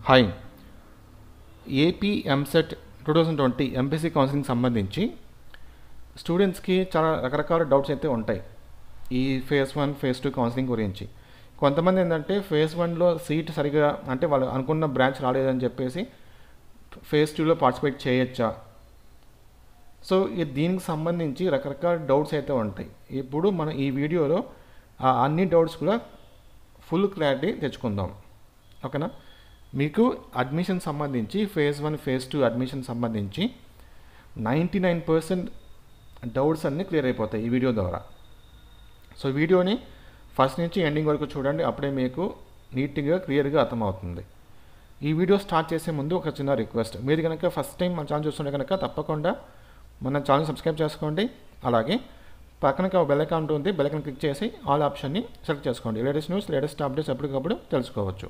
hi AP EAMCET two thousand twenty MPC counselling సంబంధించి స్టూడెంట్స్కి చాలా రకరకాల డౌట్స్ అయితే ఉంటాయి ఈ phase one phase two counselling గురించి కొంతమంది ఏంటంటే ఫేజ్ వన్లో సీట్ సరిగా అంటే వాళ్ళు అనుకున్న బ్రాంచ్ రాలేదని చెప్పేసి ఫేజ్ టూలో పార్టిసిపేట్ చేయొచ్చా సో ఈ దీనికి సంబంధించి రకరకాల డౌట్స్ అయితే ఉంటాయి ఇప్పుడు మనం ఈ వీడియోలో ఆ అన్ని డౌట్స్ కూడా ఫుల్ క్లారిటీ తెచ్చుకుందాం ఓకేనా మీకు అడ్మిషన్ సంబంధించి phase one phase two admission సంబంధించి నైంటీ నైన్ పర్సెంట్ డౌట్స్ అన్నీ క్లియర్ అయిపోతాయి ఈ వీడియో ద్వారా సో వీడియోని ఫస్ట్ నుంచి ఎండింగ్ వరకు చూడండి అప్పుడే మీకు నీట్గా క్లియర్గా అర్థమవుతుంది ఈ వీడియో స్టార్ట్ చేసే ముందు ఒక చిన్న రిక్వెస్ట్ మీరు కనుక ఫస్ట్ టైం మన ఛానల్ చూస్తుంటే కనుక తప్పకుండా మన ఛానల్ సబ్స్క్రైబ్ చేసుకోండి అలాగే పక్కన ఒక బెల్ అకౌంట్ ఉంది బెల్ అకౌంట్ క్లిక్ చేసి ఆల్ ఆప్షన్ని సెలెక్ట్ చేసుకోండి లేటెస్ట్ న్యూస్ లేటెస్ట్ అప్డేట్స్ ఎప్పటికప్పుడు తెలుసుకోవచ్చు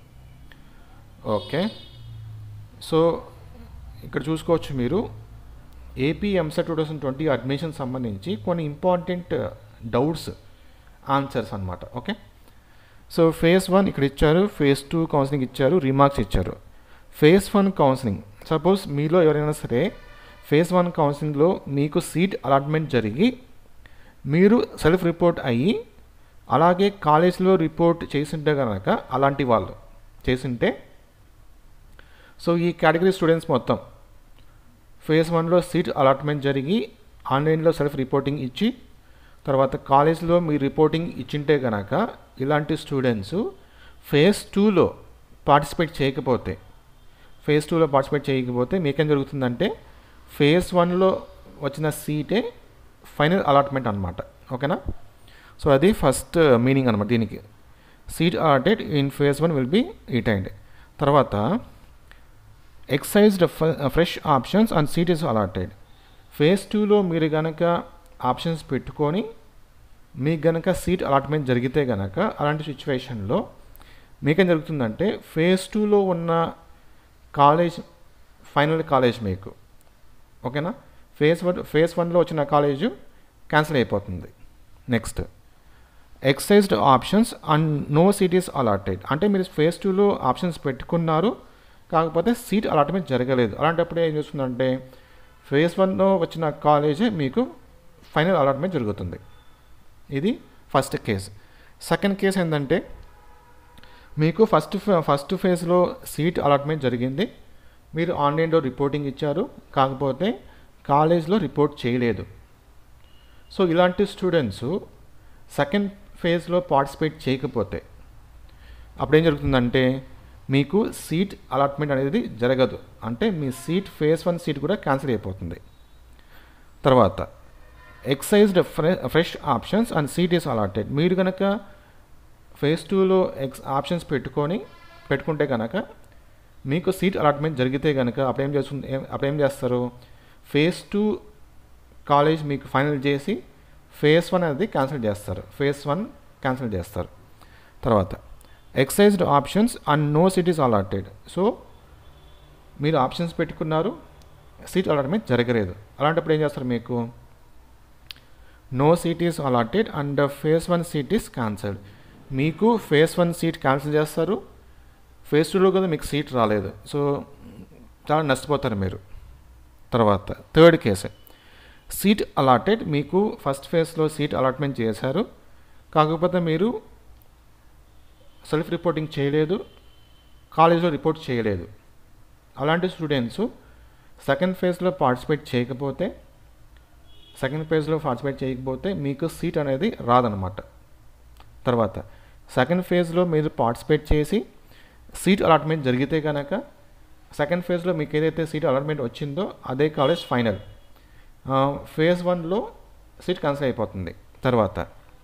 ఓకే సో ఇక్కడ చూసుకోవచ్చు మీరు AP EAMCET two thousand twenty admission సంబంధించి కొన్ని ఇంపార్టెంట్ డౌట్స్ ఆన్సర్స్ అనమాట ఓకే సో ఫేజ్ వన్ ఇక్కడ ఇచ్చారు ఫేజ్ టూ కౌన్సిలింగ్ ఇచ్చారు రిమార్క్స్ ఇచ్చారు ఫేజ్ వన్ కౌన్సిలింగ్ సపోజ్ మీలో ఎవరైనా సరే ఫేజ్ వన్ కౌన్సిలింగ్లో మీకు సీట్ అలాట్మెంట్ జరిగి మీరు సెల్ఫ్ రిపోర్ట్ అయ్యి అలాగే కాలేజ్లో రిపోర్ట్ చేసింటే కనుక అలాంటి వాళ్ళు చేసింటే సో ఈ కేటగిరీ స్టూడెంట్స్ మొత్తం ఫేజ్ వన్లో సీట్ అలాట్మెంట్ జరిగి ఆన్లైన్లో సెల్ఫ్ రిపోర్టింగ్ ఇచ్చి తర్వాత కాలేజ్లో మీ రిపోర్టింగ్ ఇచ్చింటే కనుక ఇలాంటి స్టూడెంట్స్ ఫేజ్ టూలో పార్టిసిపేట్ చేయకపోతే ఫేజ్ టూలో పార్టిసిపేట్ చేయకపోతే మీకేం జరుగుతుందంటే ఫేజ్ వన్లో వచ్చిన సీటే ఫైనల్ అలాట్మెంట్ అనమాట ఓకేనా సో అది ఫస్ట్ మీనింగ్ అనమాట దీనికి seat allotted in phase one will be retained తర్వాత exercised fresh options and seat is allotted phase టూలో మీరు కనుక ఆప్షన్స్ పెట్టుకొని మీకు గనక సీట్ అలాట్మెంట్ జరిగితే గనక అలాంటి సిచ్యువేషన్లో మీకేం జరుగుతుందంటే ఫేజ్ టూలో ఉన్న కాలేజ్ ఫైనల్ కాలేజ్ మీకు ఓకేనా ఫేజ్ వన్ ఫేజ్ వన్లో వచ్చిన కాలేజ్ క్యాన్సిల్ అయిపోతుంది next exercised options and no seat is allotted అంటే మీరు ఫేజ్ టూలో ఆప్షన్స్ పెట్టుకున్నారు కాకపోతే సీట్ అలాట్మెంట్ జరగలేదు అలాంటప్పుడు ఏం చేస్తుందంటే ఫేజ్ వన్లో వచ్చిన కాలేజే మీకు ఫైనల్ అలాట్మెంట్ జరుగుతుంది ఇది ఫస్ట్ కేస్ సెకండ్ కేస్ ఏంటంటే మీకు ఫస్ట్ ఫస్ట్ ఫేజ్లో సీట్ అలాట్మెంట్ జరిగింది మీరు ఆన్లైన్లో రిపోర్టింగ్ ఇచ్చారు కాకపోతే కాలేజ్లో రిపోర్ట్ చేయలేదు సో ఇలాంటి స్టూడెంట్స్ సెకండ్ ఫేజ్లో పార్టిసిపేట్ చేయకపోతే అప్పుడు ఏం జరుగుతుందంటే మీకు సీట్ అలాట్మెంట్ అనేది జరగదు అంటే మీ సీట్ ఫేజ్ వన్ సీట్ కూడా క్యాన్సిల్ అయిపోతుంది తర్వాత exercised fresh options and seat is allotted మీరు కనుక ఫేజ్ టూలో ఎక్స్ ఆప్షన్స్ పెట్టుకొని పెట్టుకుంటే కనుక మీకు సీట్ అలాట్మెంట్ జరిగితే కనుక అప్పుడు ఏం చేస్తుంది అప్పుడు ఏం చేస్తారు ఫేజ్ టూ కాలేజ్ మీకు ఫైనల్ చేసి ఫేజ్ వన్ అనేది క్యాన్సిల్ చేస్తారు ఫేజ్ వన్ క్యాన్సిల్ చేస్తారు తర్వాత exercised options and no seat is allotted so మీరు ఆప్షన్స్ పెట్టుకున్నారు సీట్ అలాట్మెంట్ జరగలేదు అలాంటప్పుడు ఏం చేస్తారు మీకు no seat is allotted and phase one seat is cancelled మీకు ఫేజ్ వన్ సీట్ క్యాన్సిల్ చేస్తారు ఫేజ్ టూలో కదా మీకు సీట్ రాలేదు సో చాలా నష్టపోతారు మీరు తర్వాత థర్డ్ కేసు సీట్ అలాటెడ్ మీకు ఫస్ట్ ఫేజ్లో సీట్ అలాట్మెంట్ చేశారు కాకపోతే మీరు సెల్ఫ్ రిపోర్టింగ్ చేయలేదు కాలేజ్లో రిపోర్ట్ చేయలేదు అలాంటి స్టూడెంట్స్ సెకండ్ ఫేజ్లో పార్టిసిపేట్ చేయకపోతే సెకండ్ ఫేజ్లో పార్టిసిపేట్ చేయకపోతే మీకు సీట్ అనేది రాదనమాట తర్వాత సెకండ్ ఫేజ్లో మీరు పార్టిసిపేట్ చేసి సీట్ అలాట్మెంట్ జరిగితే కనుక సెకండ్ ఫేజ్లో మీకు ఏదైతే సీట్ అలాట్మెంట్ వచ్చిందో అదే కాలేజ్ ఫైనల్ ఫేజ్ వన్లో సీట్ క్యాన్సిల్ అయిపోతుంది తర్వాత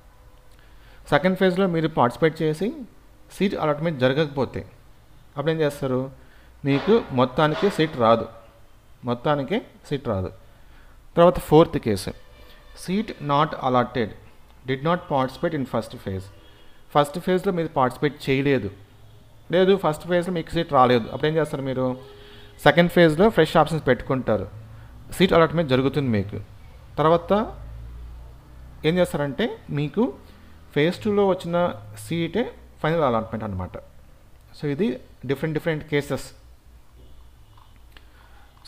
సెకండ్ ఫేజ్లో మీరు పార్టిసిపేట్ చేసి సీట్ అలాట్మెంట్ జరగకపోతే అప్పుడు ఏం చేస్తారు మీకు మొత్తానికి సీట్ రాదు మొత్తానికి సీట్ రాదు తర్వాత fourth case seat not allotted did not participate in first phase first ఫేజ్లో మీరు పార్టిసిపేట్ చేయలేదు లేదు ఫస్ట్ ఫేజ్లో మీకు సీట్ రాలేదు అప్పుడు ఏం చేస్తారు మీరు సెకండ్ ఫేజ్లో ఫ్రెష్ ఆప్షన్స్ పెట్టుకుంటారు సీట్ అలాట్మెంట్ జరుగుతుంది మీకు తర్వాత ఏం చేస్తారంటే మీకు ఫేజ్ టూలో వచ్చిన సీటే ఫైనల్ అలాట్మెంట్ అనమాట సో ఇది డిఫరెంట్ డిఫరెంట్ కేసెస్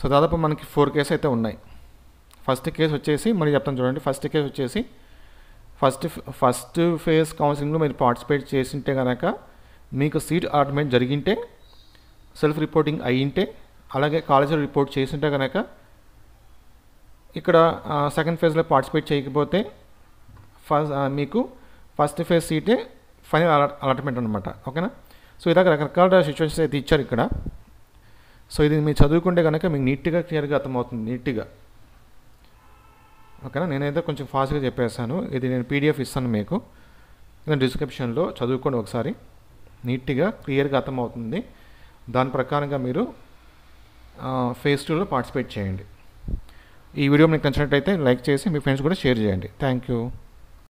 సో దాదాపు మనకి ఫోర్ కేసు అయితే ఉన్నాయి ఫస్ట్ కేసు వచ్చేసి మళ్ళీ చెప్తాను చూడండి ఫస్ట్ కేసు వచ్చేసి ఫస్ట్ ఫస్ట్ ఫేజ్ కౌన్సిలింగ్లో మీరు పార్టిసిపేట్ చేసింటే కనుక మీకు సీట్ అలాట్మెంట్ జరిగింటే సెల్ఫ్ రిపోర్టింగ్ అయ్యింటే అలాగే కాలేజీలో రిపోర్ట్ చేసింటే కనుక ఇక్కడ సెకండ్ ఫేజ్లో పార్టిసిపేట్ చేయకపోతే ఫస్ట్ మీకు ఫస్ట్ ఫేజ్ సీటే ఫైనల్ అలాట్ అలాట్మెంట్ అనమాట ఓకేనా సో ఇలాగ రకరకాల సిచ్యువేషన్స్ అయితే ఇచ్చారు ఇక్కడ సో ఇది మీరు చదువుకుంటే కనుక మీకు నీట్గా క్లియర్గా అర్థమవుతుంది నీట్గా ఓకేనా నేనైతే కొంచెం ఫాస్ట్గా చెప్పేస్తాను ఇది నేను పీడిఎఫ్ ఇస్తాను మీకు డిస్క్రిప్షన్లో చదువుకోండి ఒకసారి నీట్గా క్లియర్గా అర్థమవుతుంది దాని ప్రకారంగా మీరు ఫేస్ టూలో పార్టిసిపేట్ చేయండి ఈ వీడియో మీకు నచ్చినట్టయితే లైక్ చేసి మీ ఫ్రెండ్స్ కూడా షేర్ చేయండి థ్యాంక్ యూ